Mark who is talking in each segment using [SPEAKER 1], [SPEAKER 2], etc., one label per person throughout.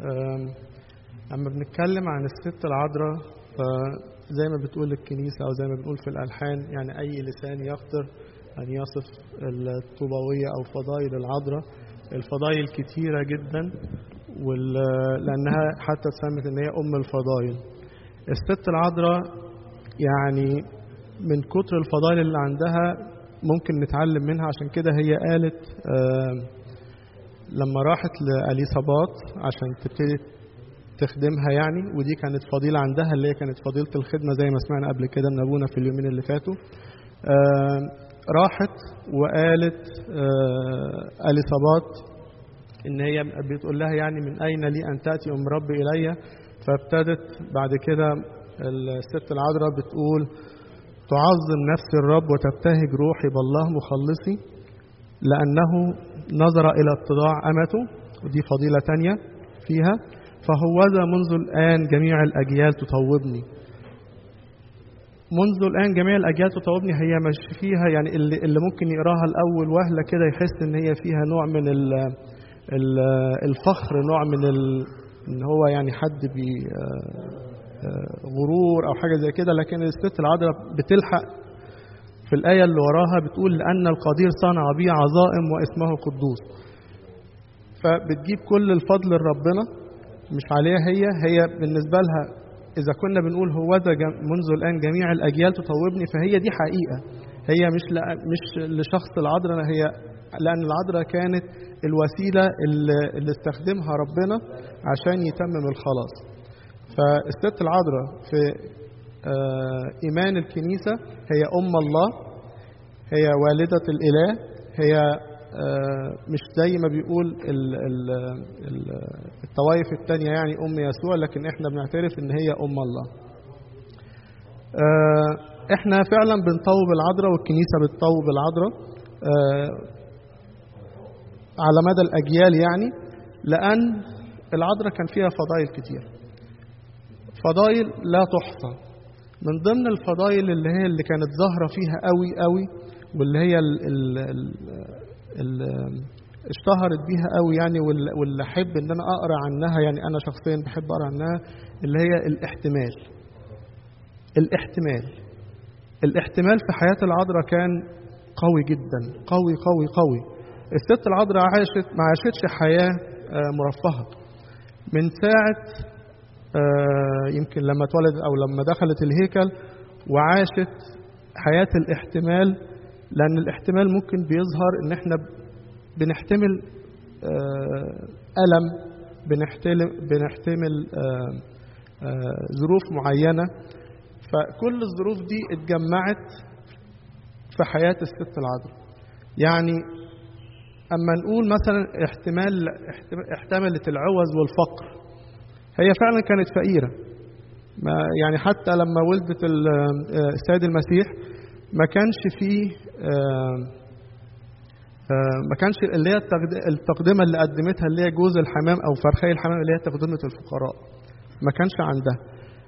[SPEAKER 1] آم، لما بنتكلم عن الست العذراء فزي ما بتقول الكنيسة أو زي ما بنقول في الألحان يعني أي لسان يقدر أن يصف الطوبوية أو فضائل العذراء الفضائل كتيرة جدا وال... لأنها حتى اتسمت إن هي أم الفضائل الست العذراء يعني من كتر الفضائل اللي عندها ممكن نتعلم منها عشان كده هي قالت آم، لما راحت لأليصابات عشان تبتدي تخدمها يعني ودي كانت فضيلة عندها اللي هي كانت فضيلة الخدمة زي ما سمعنا قبل كده من أبونا في اليومين اللي فاتوا آم، راحت وقالت آه، أليصابات إن هي بتقول لها يعني من أين لي أن تأتي أم ربي إلي فابتدت بعد كده الست العذراء بتقول تعظم نفسي الرب وتبتهج روحي بالله مخلصي لأنه نظر إلى اتضاع أمته ودي فضيلة تانية فيها فهوذا منذ الآن جميع الأجيال تطوبني منذ الآن جميع الأجيال تطوبني هي مش فيها يعني اللي, اللي ممكن يقراها الأول وهلة كده يحس إن هي فيها نوع من ال ال الفخر نوع من ال إن هو يعني حد بي غرور أو حاجة زي كده لكن الست العذراء بتلحق في الآية اللي وراها بتقول لأن القدير صنع بي عظائم واسمه قدوس فبتجيب كل الفضل لربنا مش عليها هي هي بالنسبة لها إذا كنا بنقول هو ده منذ الآن جميع الأجيال تطوبني فهي دي حقيقة هي مش مش لشخص العذراء هي لأن العذراء كانت الوسيلة اللي, اللي استخدمها ربنا عشان يتمم الخلاص فالست العذراء في إيمان الكنيسة هي أم الله هي والدة الإله هي مش زي ما بيقول الطوائف التانية يعني أم يسوع لكن احنا بنعترف ان هي أم الله احنا فعلا بنطوب العذراء والكنيسة بتطوب العذراء على مدى الأجيال يعني لأن العذراء كان فيها فضائل كتير فضائل لا تحصى من ضمن الفضائل اللي هي اللي كانت ظاهرة فيها قوي قوي واللي هي ال ال ال ال اشتهرت بيها قوي يعني واللي احب ان انا اقرا عنها يعني انا شخصيا بحب اقرا عنها اللي هي الاحتمال الاحتمال الاحتمال في حياة العذراء كان قوي جدا قوي قوي قوي الست العذراء عاشت ما عاشتش حياة مرفهة من ساعة يمكن لما اتولدت او لما دخلت الهيكل وعاشت حياة الاحتمال لأن الاحتمال ممكن بيظهر إن إحنا بنحتمل ألم بنحتمل بنحتمل ظروف معينة فكل الظروف دي اتجمعت في حياة الست العذراء يعني أما نقول مثلا احتمال احتملت العوز والفقر هي فعلا كانت فقيرة ما يعني حتى لما ولدت السيد المسيح ما كانش فيه آآ آآ ما كانش اللي هي التقدمة اللي قدمتها اللي هي جوز الحمام أو فرخي الحمام اللي هي تقدمة الفقراء ما كانش عندها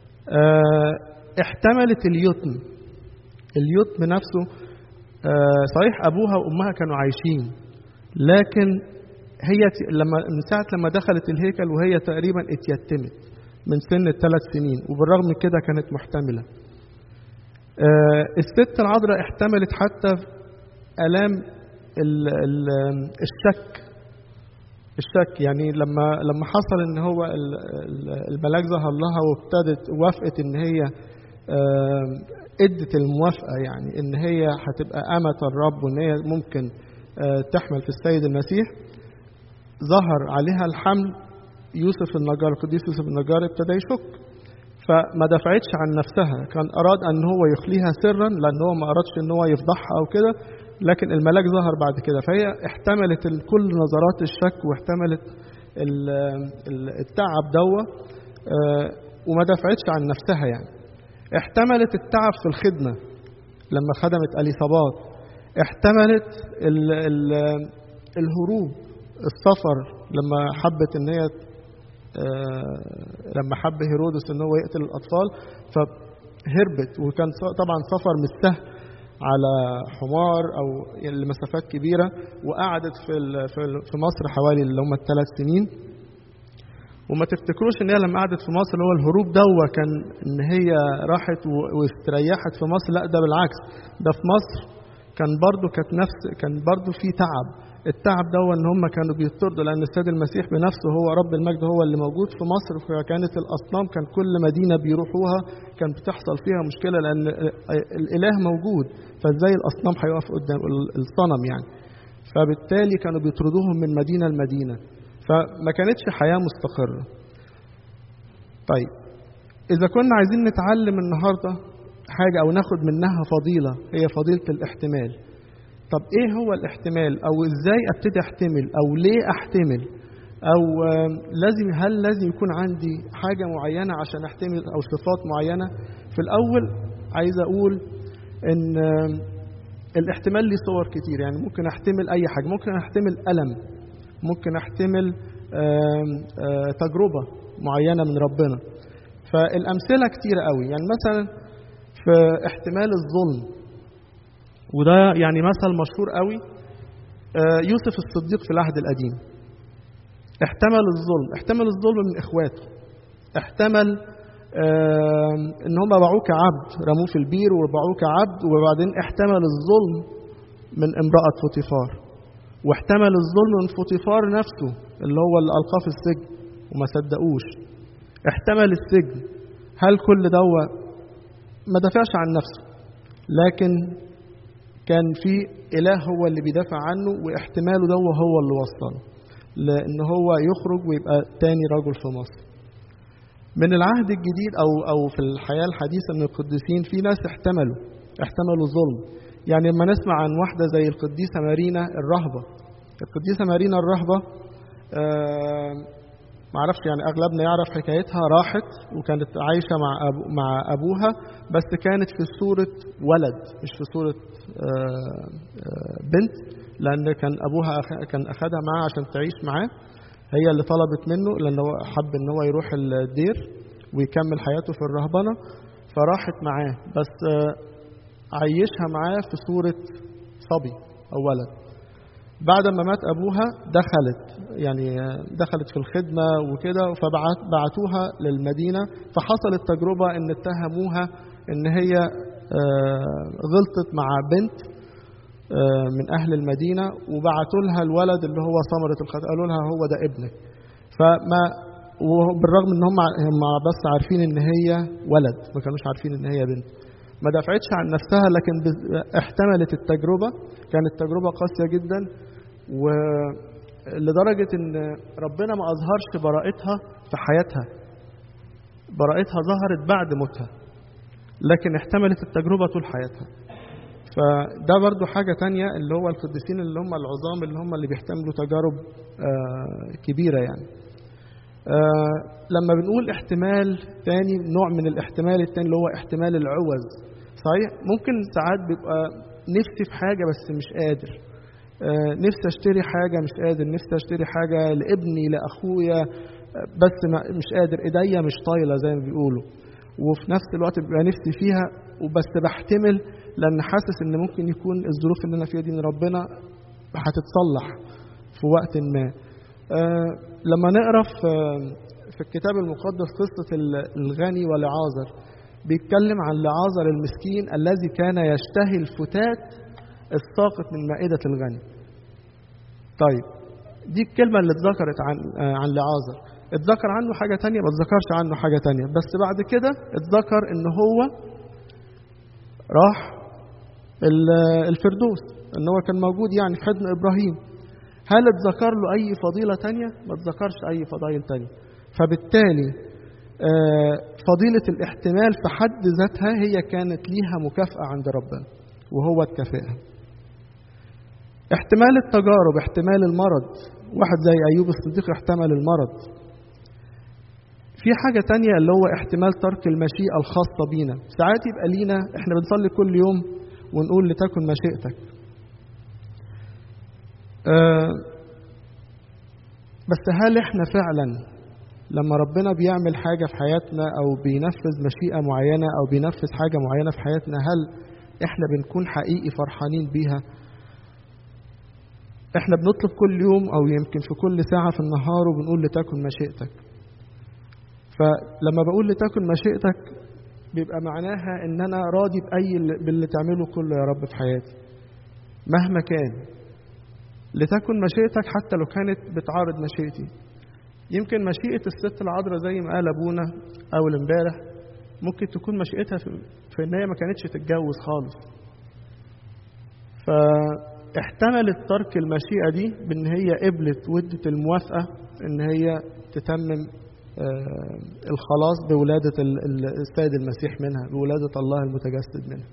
[SPEAKER 1] احتملت اليتم اليتم نفسه صحيح أبوها وأمها كانوا عايشين لكن هي لما من ساعة لما دخلت الهيكل وهي تقريبا اتيتمت من سن الثلاث سنين وبالرغم من كده كانت محتملة آه الست العذراء احتملت حتى آلام ال ال الشك الشك يعني لما لما حصل ان هو الملاك ظهر لها وابتدت وافقت ان هي آه ادت الموافقه يعني ان هي هتبقى امه الرب وان هي ممكن آه تحمل في السيد المسيح ظهر عليها الحمل يوسف النجار القديس يوسف النجار ابتدى يشك فما دفعتش عن نفسها كان أراد أن هو يخليها سرا لأن هو ما أرادش أن هو يفضحها أو كده لكن الملاك ظهر بعد كده فهي احتملت كل نظرات الشك واحتملت التعب دوا وما دفعتش عن نفسها يعني احتملت التعب في الخدمة لما خدمت أليصابات احتملت ال ال الهروب السفر لما حبت ان هي لما حب هيرودس ان هو يقتل الاطفال فهربت وكان طبعا سفر مش سهل على حمار او لمسافات كبيره وقعدت في في مصر حوالي اللي هم الثلاث سنين وما تفتكروش ان هي لما قعدت في مصر هو الهروب دوا كان ان هي راحت واستريحت في مصر لا ده بالعكس ده في مصر كان برضو كانت نفس كان برضو في تعب التعب ده ان هم كانوا بيطردوا لان السيد المسيح بنفسه هو رب المجد هو اللي موجود في مصر فكانت الاصنام كان كل مدينه بيروحوها كان بتحصل فيها مشكله لان الاله موجود فازاي الاصنام هيقف قدام الصنم يعني فبالتالي كانوا بيطردوهم من مدينه لمدينه فما كانتش حياه مستقره طيب اذا كنا عايزين نتعلم النهارده حاجه او ناخد منها فضيله هي فضيله الاحتمال طب ايه هو الاحتمال او ازاي ابتدي احتمل او ليه احتمل او لازم هل لازم يكون عندي حاجه معينه عشان احتمل او صفات معينه في الاول عايز اقول ان الاحتمال ليه صور كتير يعني ممكن احتمل اي حاجه ممكن احتمل الم ممكن احتمل تجربه معينه من ربنا فالامثله كتير قوي يعني مثلا في احتمال الظلم وده يعني مثل مشهور قوي يوسف الصديق في العهد القديم احتمل الظلم احتمل الظلم من اخواته احتمل ان هم باعوه كعبد رموه في البير وباعوه كعبد وبعدين احتمل الظلم من امرأة فوتيفار واحتمل الظلم من فوتيفار نفسه اللي هو اللي ألقاه في السجن وما صدقوش احتمل السجن هل كل دوا ما دافعش عن نفسه لكن كان في إله هو اللي بيدافع عنه واحتماله ده هو اللي وصله لأن هو يخرج ويبقى تاني رجل في مصر من العهد الجديد أو أو في الحياة الحديثة من القديسين في ناس احتملوا احتملوا ظلم يعني لما نسمع عن واحدة زي القديسة مارينا الرهبة القديسة مارينا الرهبة آه معرفش يعني أغلبنا يعرف حكايتها راحت وكانت عايشة مع أبو مع أبوها بس كانت في صورة ولد مش في صورة بنت لأن كان أبوها كان أخدها معاه عشان تعيش معاه هي اللي طلبت منه لأن هو حب إن هو يروح الدير ويكمل حياته في الرهبنة فراحت معاه بس عيشها معاه في صورة صبي أو ولد بعد ما مات أبوها دخلت يعني دخلت في الخدمة وكده فبعتوها للمدينة فحصلت تجربة إن اتهموها إن هي غلطت مع بنت من أهل المدينة وبعتوا لها الولد اللي هو ثمرة الخطأ قالوا لها هو ده ابنك فما وبالرغم ان هم هم بس عارفين ان هي ولد ما كانوش عارفين ان هي بنت ما دافعتش عن نفسها لكن احتملت التجربة كانت تجربة قاسية جدا ولدرجة ان ربنا ما اظهرش براءتها في حياتها براءتها ظهرت بعد موتها لكن احتملت التجربة طول حياتها فده برضو حاجة تانية اللي هو القديسين اللي هم العظام اللي هم اللي بيحتملوا تجارب كبيرة يعني لما بنقول احتمال تاني نوع من الاحتمال التاني اللي هو احتمال العوز صحيح ممكن ساعات بيبقى نفسي في حاجة بس مش قادر نفسي اشتري حاجة مش قادر نفسي اشتري حاجة لابني لأخويا بس مش قادر ايديا مش طايلة زي ما بيقولوا وفي نفس الوقت بيبقى نفسي فيها وبس بحتمل لان حاسس ان ممكن يكون الظروف اللي انا فيها دي من ربنا هتتصلح في وقت ما آه لما نقرا في في الكتاب المقدس قصه الغني ولعازر بيتكلم عن لعازر المسكين الذي كان يشتهي الفتات الساقط من مائده الغني طيب دي الكلمة اللي اتذكرت عن آه عن لعازر اتذكر عنه حاجة تانية ما اتذكرش عنه حاجة تانية بس بعد كده اتذكر ان هو راح الفردوس ان هو كان موجود يعني في حضن ابراهيم هل اتذكر له اي فضيله تانية ما اتذكرش اي فضائل تانية فبالتالي فضيله الاحتمال في حد ذاتها هي كانت ليها مكافاه عند ربنا وهو اتكافئها احتمال التجارب احتمال المرض واحد زي ايوب الصديق احتمل المرض في حاجة تانية اللي هو احتمال ترك المشيئة الخاصة بينا ساعات يبقى لينا احنا بنصلي كل يوم ونقول لتكن مشيئتك أه بس هل احنا فعلا لما ربنا بيعمل حاجة في حياتنا أو بينفذ مشيئة معينة أو بينفذ حاجة معينة في حياتنا هل احنا بنكون حقيقي فرحانين بيها احنا بنطلب كل يوم أو يمكن في كل ساعة في النهار وبنقول لتكن مشيئتك فلما بقول لتكن مشيئتك بيبقى معناها ان انا راضي باي باللي تعمله كله يا رب في حياتي مهما كان لتكن مشيئتك حتى لو كانت بتعارض مشيئتي يمكن مشيئة الست العذراء زي ما قال أبونا أول امبارح ممكن تكون مشيئتها في, في إن هي ما كانتش تتجوز خالص فاحتملت ترك المشيئة دي بإن هي قبلت ودت الموافقة إن هي تتمم آه الخلاص بولادة السيد المسيح منها بولادة الله المتجسد منها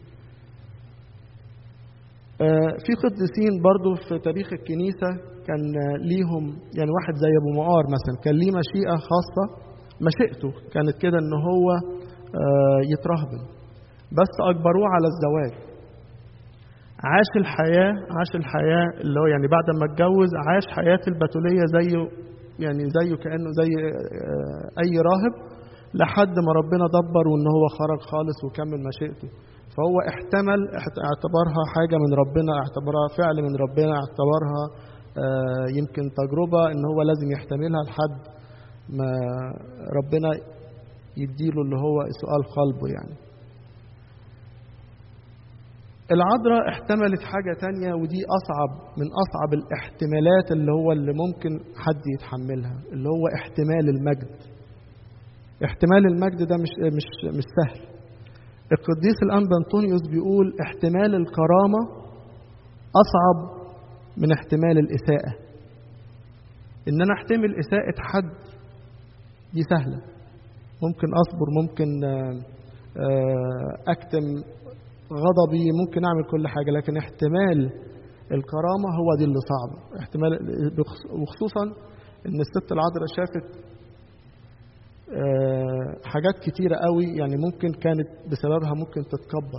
[SPEAKER 1] في قديسين برضو في تاريخ الكنيسة كان ليهم يعني واحد زي أبو معار مثلا كان ليه مشيئة خاصة مشيئته كانت كده إن هو يترهبن بس أجبروه على الزواج عاش الحياة عاش الحياة اللي هو يعني بعد ما اتجوز عاش حياة البتولية زيه يعني زيه كأنه زي أي راهب لحد ما ربنا دبر وإن هو خرج خالص وكمل مشيئته فهو احتمل اعتبرها حاجة من ربنا اعتبرها فعل من ربنا اعتبرها اه يمكن تجربة ان هو لازم يحتملها لحد ما ربنا يديله اللي هو سؤال قلبه يعني العذراء احتملت حاجة تانية ودي أصعب من أصعب الاحتمالات اللي هو اللي ممكن حد يتحملها اللي هو احتمال المجد احتمال المجد ده مش مش مش سهل القديس الأنبا أنطونيوس بيقول احتمال الكرامة أصعب من احتمال الإساءة إن أنا أحتمل إساءة حد دي سهلة ممكن أصبر ممكن أكتم غضبي ممكن أعمل كل حاجة لكن احتمال الكرامة هو دي اللي صعب احتمال وخصوصا إن الست العذراء شافت حاجات كتيرة قوي يعني ممكن كانت بسببها ممكن تتكبر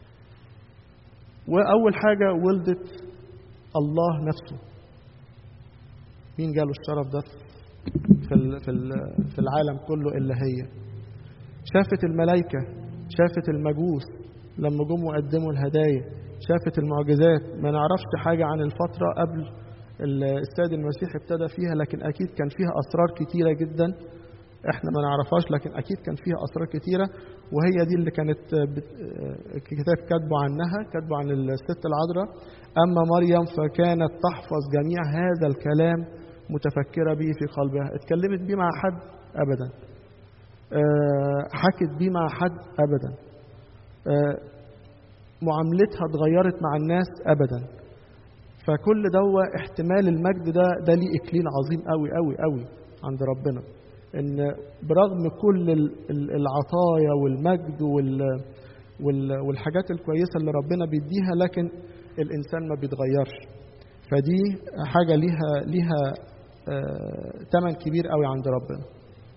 [SPEAKER 1] وأول حاجة ولدت الله نفسه مين جاله الشرف ده في في في العالم كله إلا هي شافت الملائكة شافت المجوس لما جم وقدموا الهدايا شافت المعجزات ما نعرفش حاجة عن الفترة قبل السيد المسيح ابتدى فيها لكن أكيد كان فيها أسرار كتيرة جدا احنا ما نعرفهاش لكن اكيد كان فيها اسرار كتيره وهي دي اللي كانت الكتاب كاتبه عنها كاتبه عن الست العذراء اما مريم فكانت تحفظ جميع هذا الكلام متفكره به في قلبها اتكلمت بيه مع حد ابدا حكت بيه مع حد ابدا معاملتها اتغيرت مع الناس ابدا فكل دوا احتمال المجد ده ده ليه اكليل عظيم قوي قوي قوي عند ربنا ان برغم كل العطايا والمجد والحاجات الكويسه اللي ربنا بيديها لكن الانسان ما بيتغيرش فدي حاجه ليها ليها ثمن كبير قوي عند ربنا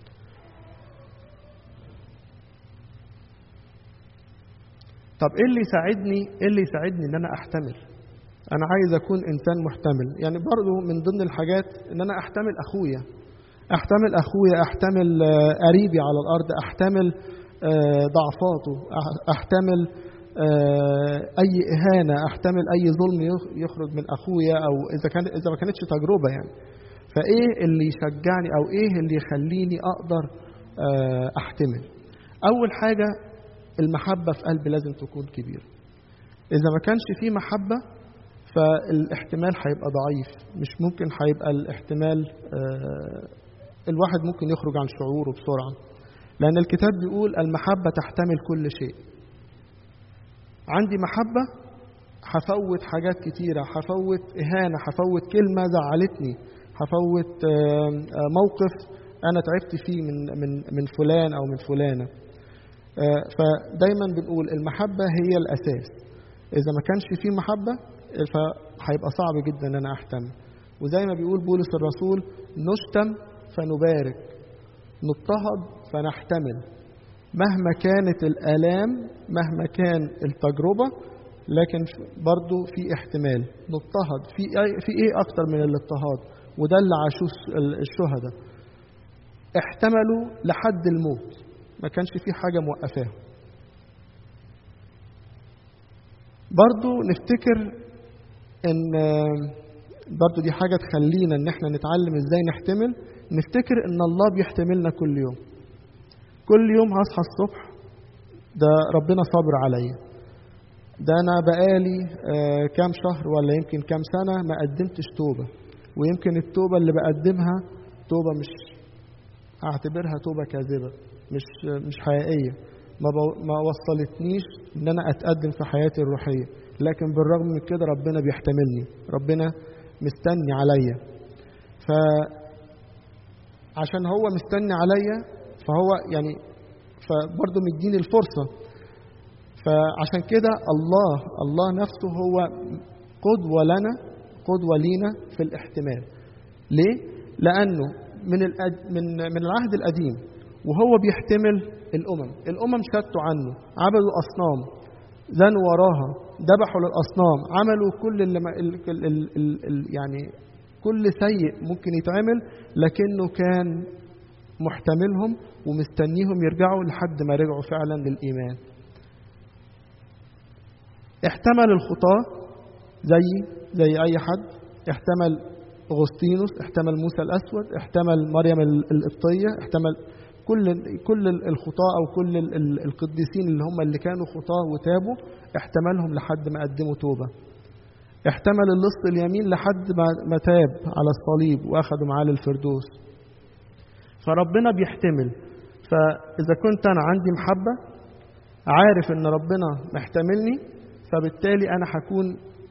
[SPEAKER 1] طب ايه اللي يساعدني ايه اللي يساعدني ان انا احتمل انا عايز اكون انسان محتمل يعني برضو من ضمن الحاجات ان انا احتمل اخويا احتمل اخويا احتمل قريبي على الارض احتمل ضعفاته احتمل اي اهانه احتمل اي ظلم يخرج من اخويا او اذا كان اذا ما كانتش تجربه يعني فايه اللي يشجعني او ايه اللي يخليني اقدر احتمل اول حاجه المحبه في قلبي لازم تكون كبيره اذا ما كانش في محبه فالاحتمال هيبقى ضعيف مش ممكن هيبقى الاحتمال الواحد ممكن يخرج عن شعوره بسرعة لأن الكتاب بيقول المحبة تحتمل كل شيء عندي محبة هفوت حاجات كتيرة هفوت إهانة هفوت كلمة زعلتني هفوت موقف أنا تعبت فيه من من من فلان أو من فلانة فدايما بنقول المحبة هي الأساس إذا ما كانش فيه محبة فهيبقى صعب جدا إن أنا أحتمل وزي ما بيقول بولس الرسول نشتم فنبارك نضطهد فنحتمل مهما كانت الآلام مهما كان التجربة لكن برضو في احتمال نضطهد في في ايه اكتر من الاضطهاد وده اللي عاشوه الشهداء احتملوا لحد الموت ما كانش في حاجة موقفاهم برضو نفتكر ان برضو دي حاجة تخلينا ان احنا نتعلم ازاي نحتمل نفتكر ان الله بيحتملنا كل يوم كل يوم هصحى الصبح ده ربنا صابر عليا ده انا بقالي آه كام شهر ولا يمكن كام سنه ما قدمتش توبه ويمكن التوبه اللي بقدمها توبه مش اعتبرها توبه كاذبه مش مش حقيقيه ما بو ما وصلتنيش ان انا اتقدم في حياتي الروحيه لكن بالرغم من كده ربنا بيحتملني ربنا مستني عليا ف عشان هو مستني عليا فهو يعني فبرضه مديني الفرصه فعشان كده الله الله نفسه هو قدوة لنا قدوة لينا في الاحتمال ليه؟ لأنه من من من العهد القديم وهو بيحتمل الأمم الأمم شتوا عنه عبدوا أصنام زنوا وراها ذبحوا للأصنام عملوا كل اللي ما ال ال ال ال ال يعني كل سيء ممكن يتعمل لكنه كان محتملهم ومستنيهم يرجعوا لحد ما رجعوا فعلا للإيمان احتمل الخطاة زي زي أي حد احتمل أغسطينوس احتمل موسى الأسود احتمل مريم القبطية احتمل كل كل الخطاة أو كل القديسين اللي هم اللي كانوا خطاة وتابوا احتملهم لحد ما قدموا توبة احتمل اللص اليمين لحد ما تاب على الصليب وأخذوا معاه للفردوس فربنا بيحتمل فإذا كنت أنا عندي محبة عارف إن ربنا محتملني فبالتالي أنا هكون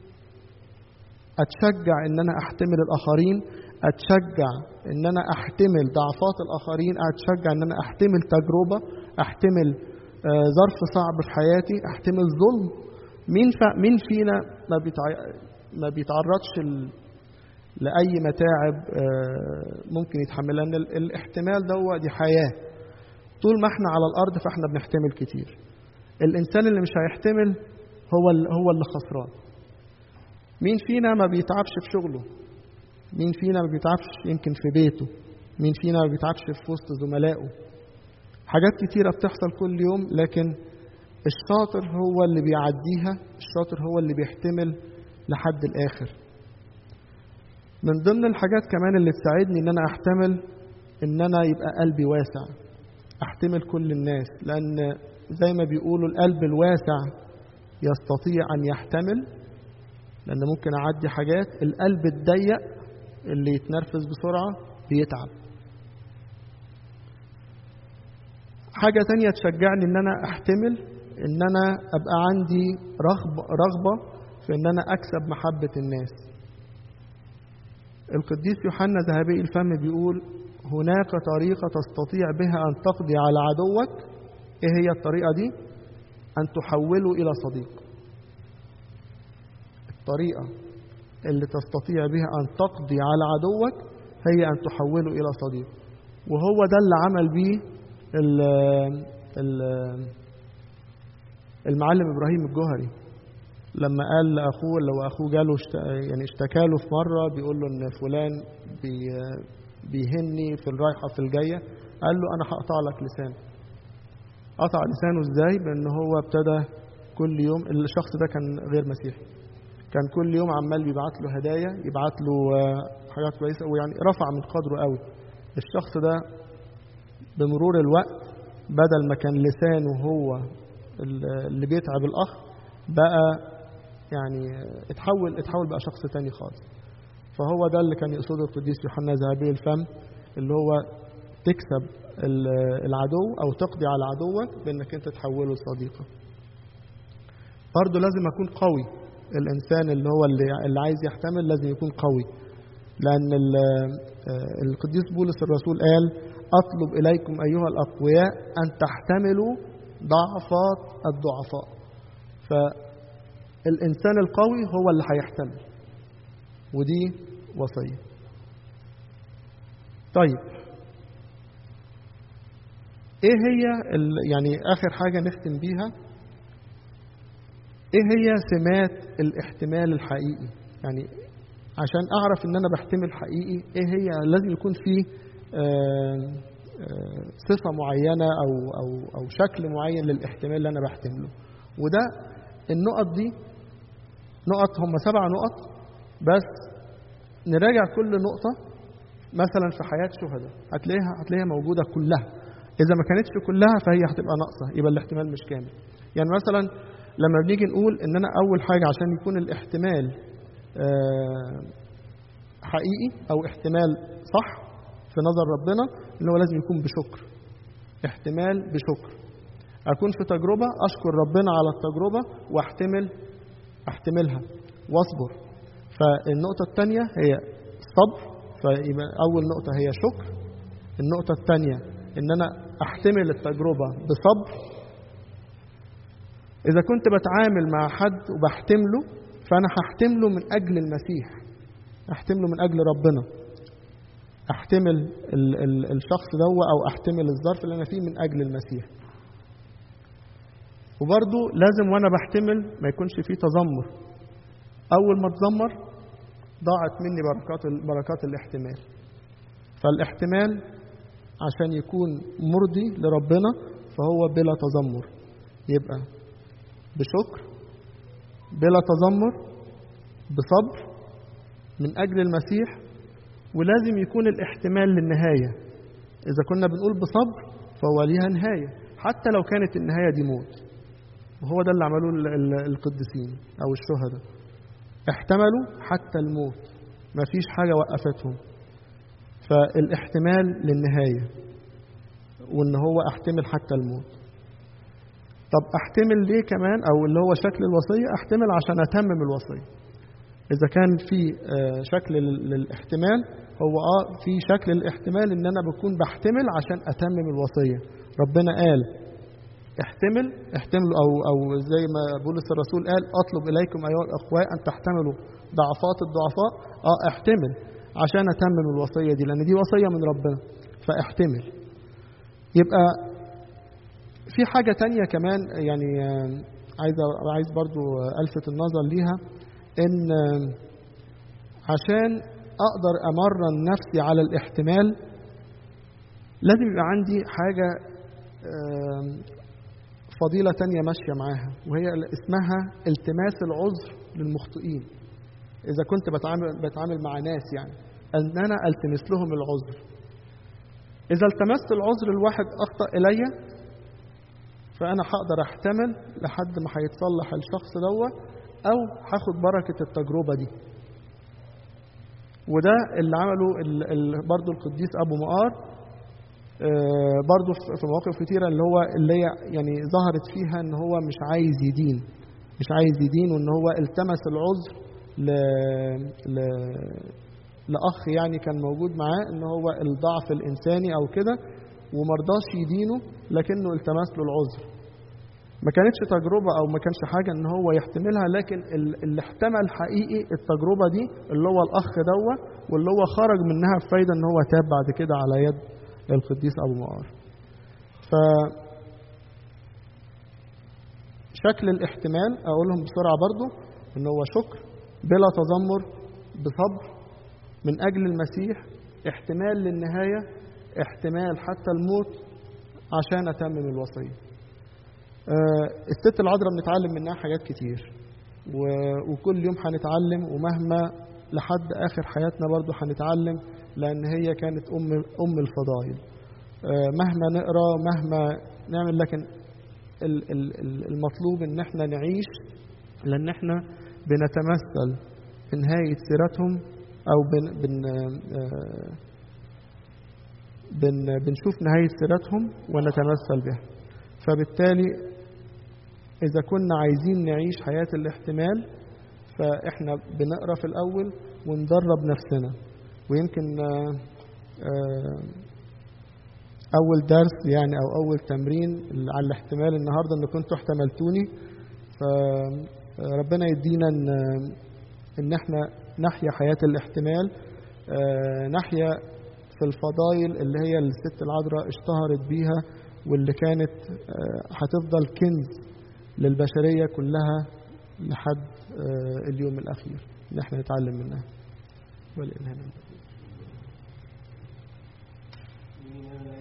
[SPEAKER 1] أتشجع إن أنا أحتمل الآخرين أتشجع إن أنا أحتمل ضعفات الآخرين أتشجع إن أنا أحتمل تجربة أحتمل ظرف صعب في حياتي أحتمل ظلم مين مين فينا ما بيتع... ما بيتعرضش ل... لأي متاعب ممكن يتحملها لأن الاحتمال ده دي حياة طول ما احنا على الأرض فاحنا بنحتمل كتير الإنسان اللي مش هيحتمل هو هو اللي خسران مين فينا ما بيتعبش في شغله مين فينا ما بيتعبش يمكن في بيته مين فينا ما بيتعبش في وسط زملائه حاجات كتيرة بتحصل كل يوم لكن الشاطر هو اللي بيعديها الشاطر هو اللي بيحتمل لحد الآخر من ضمن الحاجات كمان اللي تساعدني ان انا احتمل ان انا يبقى قلبي واسع احتمل كل الناس لان زي ما بيقولوا القلب الواسع يستطيع ان يحتمل لان ممكن اعدي حاجات القلب الضيق اللي يتنرفز بسرعه بيتعب حاجة تانية تشجعني إن أنا أحتمل إن أنا أبقى عندي رغبة رغبة في إن أنا أكسب محبة الناس. القديس يوحنا ذهبي الفم بيقول هناك طريقة تستطيع بها أن تقضي على عدوك إيه هي الطريقة دي؟ أن تحوله إلى صديق الطريقة اللي تستطيع بها أن تقضي على عدوك هي أن تحوله إلى صديق وهو ده اللي عمل بيه ال ال المعلم إبراهيم الجوهري لما قال لأخوه لو أخوه جاله اشت... يعني اشتكى له في مرة بيقول له إن فلان بي... بيهني في الرايحة في الجاية قال له أنا هقطع لك لسانه قطع لسانه ازاي بان هو ابتدى كل يوم الشخص ده كان غير مسيحي كان كل يوم عمال بيبعت له هدايا يبعت له حاجات كويسه ويعني رفع من قدره قوي الشخص ده بمرور الوقت بدل ما كان لسانه هو اللي بيتعب الاخ بقى يعني اتحول اتحول بقى شخص تاني خالص فهو ده اللي كان يقصده القديس يوحنا ذهبي الفم اللي هو تكسب العدو او تقضي على عدوك بانك انت تحوله لصديقك برضه لازم اكون قوي الانسان اللي هو اللي, اللي عايز يحتمل لازم يكون قوي لان القديس بولس الرسول قال اطلب اليكم ايها الاقوياء ان تحتملوا ضعفات الضعفاء فالانسان القوي هو اللي هيحتمل ودي وصيه طيب ايه هي يعني اخر حاجه نختم بيها ايه هي سمات الاحتمال الحقيقي يعني عشان اعرف ان انا بحتمل حقيقي ايه هي لازم يكون في صفه معينه او او او شكل معين للاحتمال اللي انا بحتمله وده النقط دي نقط هم سبع نقط بس نراجع كل نقطه مثلا في حياه شهداء هتلاقيها هتلاقيها موجوده كلها إذا ما كانتش كلها فهي هتبقى ناقصة يبقى الاحتمال مش كامل يعني مثلا لما بنيجي نقول إن أنا أول حاجة عشان يكون الاحتمال آه، حقيقي أو احتمال صح في نظر ربنا اللي هو لازم يكون بشكر احتمال بشكر أكون في تجربة أشكر ربنا على التجربة وأحتمل أحتملها وأصبر فالنقطة الثانية هي الصبر فيبقى أول نقطة هي شكر النقطة الثانية إن أنا أحتمل التجربة بصبر إذا كنت بتعامل مع حد وبحتمله فأنا هحتمله من أجل المسيح أحتمله من أجل ربنا أحتمل ال ال الشخص ده أو أحتمل الظرف اللي أنا فيه من أجل المسيح وبرضه لازم وأنا بحتمل ما يكونش فيه تذمر أول ما اتذمر ضاعت مني بركات بركات الاحتمال فالاحتمال عشان يكون مرضي لربنا فهو بلا تذمر يبقى بشكر بلا تذمر بصبر من أجل المسيح ولازم يكون الاحتمال للنهاية إذا كنا بنقول بصبر فهو ليها نهاية حتى لو كانت النهاية دي موت وهو ده اللي عملوه القديسين أو الشهداء احتملوا حتى الموت ما فيش حاجة وقفتهم فالاحتمال للنهاية وإن هو أحتمل حتى الموت طب أحتمل ليه كمان أو اللي هو شكل الوصية أحتمل عشان أتمم الوصية إذا كان في شكل للاحتمال هو آه في شكل الاحتمال إن أنا بكون بحتمل عشان أتمم الوصية ربنا قال احتمل احتملوا أو أو زي ما بولس الرسول قال أطلب إليكم أيها الأخوة أن تحتملوا ضعفات الضعفاء آه احتمل عشان أتمم الوصية دي لأن دي وصية من ربنا فاحتمل يبقى في حاجة تانية كمان يعني عايز عايز برضو ألفت النظر ليها إن عشان أقدر أمرن نفسي على الاحتمال لازم يبقى عندي حاجة فضيلة تانية ماشية معاها وهي اسمها التماس العذر للمخطئين إذا كنت بتعامل, بتعامل مع ناس يعني أن أنا ألتمس لهم العذر إذا التمست العذر الواحد أخطأ إلي فأنا هقدر أحتمل لحد ما هيتصلح الشخص دوت أو هاخد بركة التجربة دي وده اللي عمله برضه القديس أبو مقار برضه في مواقف كتيرة اللي هو اللي هي يعني ظهرت فيها إن هو مش عايز يدين مش عايز يدين وإن هو التمس العذر ل... ل... لأخ يعني كان موجود معاه إن هو الضعف الإنساني أو كده ومرضاش يدينه لكنه التمس له العذر ما كانتش تجربة أو ما كانش حاجة إن هو يحتملها لكن اللي احتمل حقيقي التجربة دي اللي هو الأخ دوت واللي هو خرج منها بفايدة إن هو تاب بعد كده على يد القديس أبو مقار ف شكل الاحتمال أقولهم بسرعة برضو إن هو شكر بلا تذمر بصبر من أجل المسيح احتمال للنهاية احتمال حتى الموت عشان أتمم الوصية آه الست العذراء بنتعلم منها حاجات كتير وكل يوم هنتعلم ومهما لحد آخر حياتنا برضو هنتعلم لأن هي كانت أم أم الفضائل آه مهما نقرا مهما نعمل لكن المطلوب إن احنا نعيش لأن احنا بنتمثل في نهاية سيرتهم أو بن بن آه بن بنشوف نهاية سيرتهم ونتمثل بها فبالتالي إذا كنا عايزين نعيش حياة الاحتمال فإحنا بنقرأ في الأول وندرب نفسنا ويمكن أول درس يعني أو أول تمرين على الاحتمال النهاردة إن كنتوا احتملتوني فربنا يدينا إن إن إحنا نحيا حياة الاحتمال نحيا في الفضائل اللي هي الست العذراء اشتهرت بيها واللي كانت هتفضل كنز للبشرية كلها لحد اليوم الأخير إن احنا نتعلم منها والإلهام